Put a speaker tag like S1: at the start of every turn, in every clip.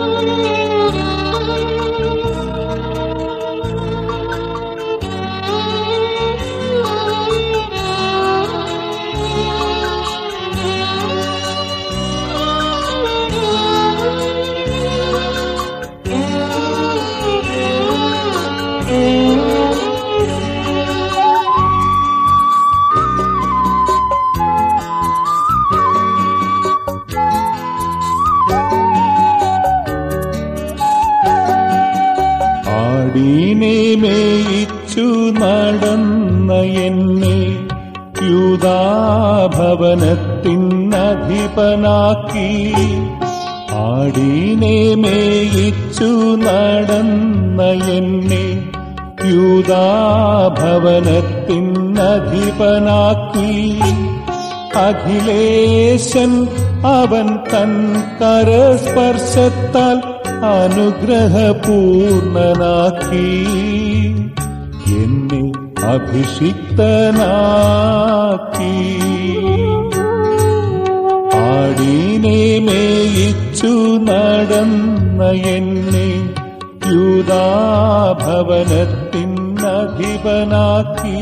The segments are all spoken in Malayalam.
S1: ആടീനെ മേയിച്ചു നടന്ന എന്നെ യൂതാഭവനത്തിനധിപനാക്കി ആടീനെ മേയിച്ചു നടന്ന എന്നെ യൂതാഭവനത്തിനധിപനാക്കി അഖിലേശൻ അവൻ തൻ കരസ്പർശത്താൽ അനുഗ്രഹപൂർണനാക്കി എന്നെ അഭിഷിക്തനാക്കി ആടീനെ മേയിച്ചു നടന്ന എന്നെ യൂതാഭവനത്തിനധിപനാക്കി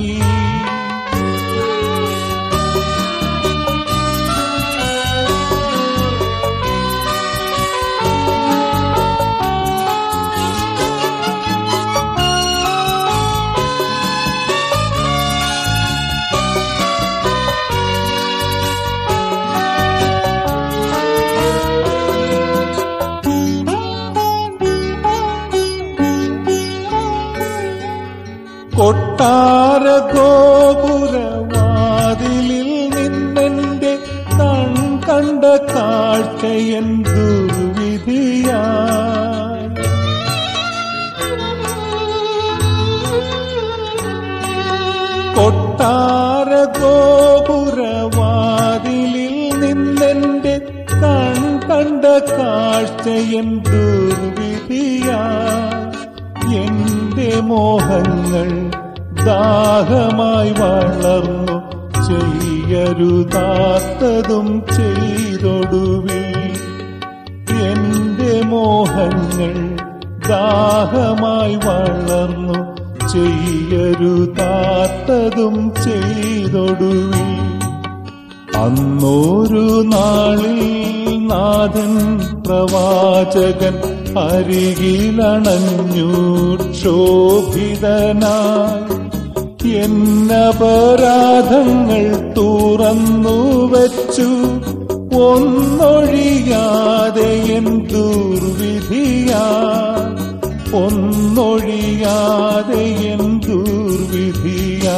S1: കൊട്ടാര ഗോപുരവാതിലിൽ നിന്നെന്റെ കൺ കണ്ട കാഴ്ചയൻ ദുർവിധിയായി കൊട്ടാര ഗോപുരവാതിലിൽ നിന്നെന്റെ കൺ കണ്ട കാഴ്ചയൻ ദുർവിധിയായി എന്റെ മോഹങ്ങൾ ദാഹമായി വളർന്നു ചെയ്യരുതാത്തതും ചെയ്തൊടുവിൽ എന്റെ മോഹങ്ങൾ ദാഹമായി വളർന്നു ചെയ്യരുതാത്തതും ചെയ്തൊടുവിൽ അന്നൊരു നാളിൽ നാഥൻ പ്രവാചകൻ അരികിലണഞ്ഞു ക്ഷോഭിതനായി എന്നപരാധങ്ങൾ തുറന്നു വച്ചു ഒന്നൊഴിയാതെ എൻ ദുർവിധിയാ ഒന്നൊഴിയാതെ എൻ ദുർവിധിയാ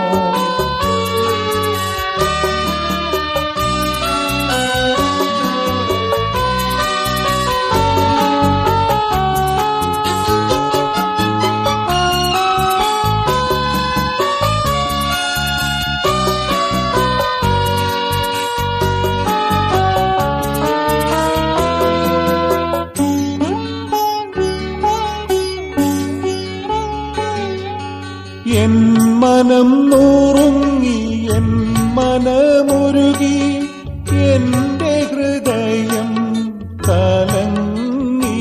S1: എൻ മനം നൂറുങ്ങി എൻ മനമുരുകി എന്റെ ഹൃദയം കലങ്ങി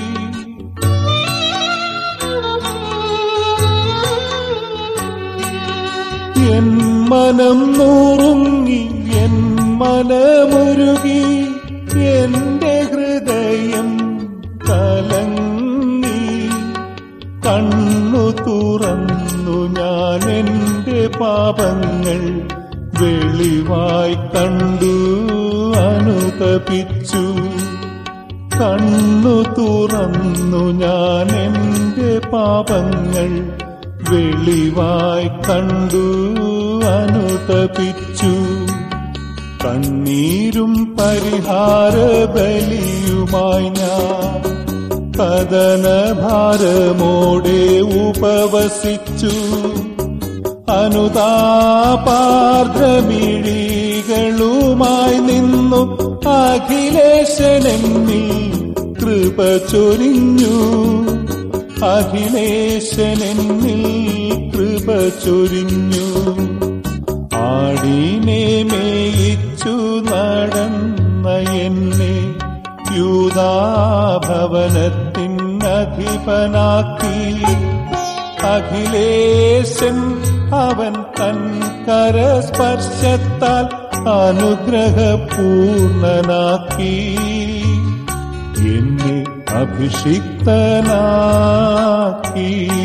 S1: എൻ മനം നൂറുങ്ങി എൻ മനമുരുകി എന്റെ ഹൃദയം കലങ്ങി കണ്ണു തുറന്നു ഞാൻ എന്റെ പാപങ്ങൾ വെളിവായി കണ്ടു അനുതപിച്ചു കണ്ണു തുറന്നു ഞാൻ എന്റെ പാപങ്ങൾ വെളിവായി കണ്ടു അനുതപിച്ചു കണ്ണീരും പരിഹാര ബലിയുമായി ഞാൻ കഥനഭാരമോടെ ഉപവസിച്ചു അനുതാപാർദ്രമിഴികളുമായി നിന്നു അഖിലേശനെന്നിൽ കൃപ ചൊരിഞ്ഞു അഖിലേശനെന്നിൽ കൃപ ചൊരിഞ്ഞു ആടിനെ മേയിച്ചു നടന്ന എന്നെ യൂതാഭവനത്തിനധിപനാക്കി അഖിലേശൻ അവൻ തൻ കരസ്പർശത്താൽ അനുഗ്രഹപൂർണനാക്കി എന്നെ അഭിഷിക്തനാക്കി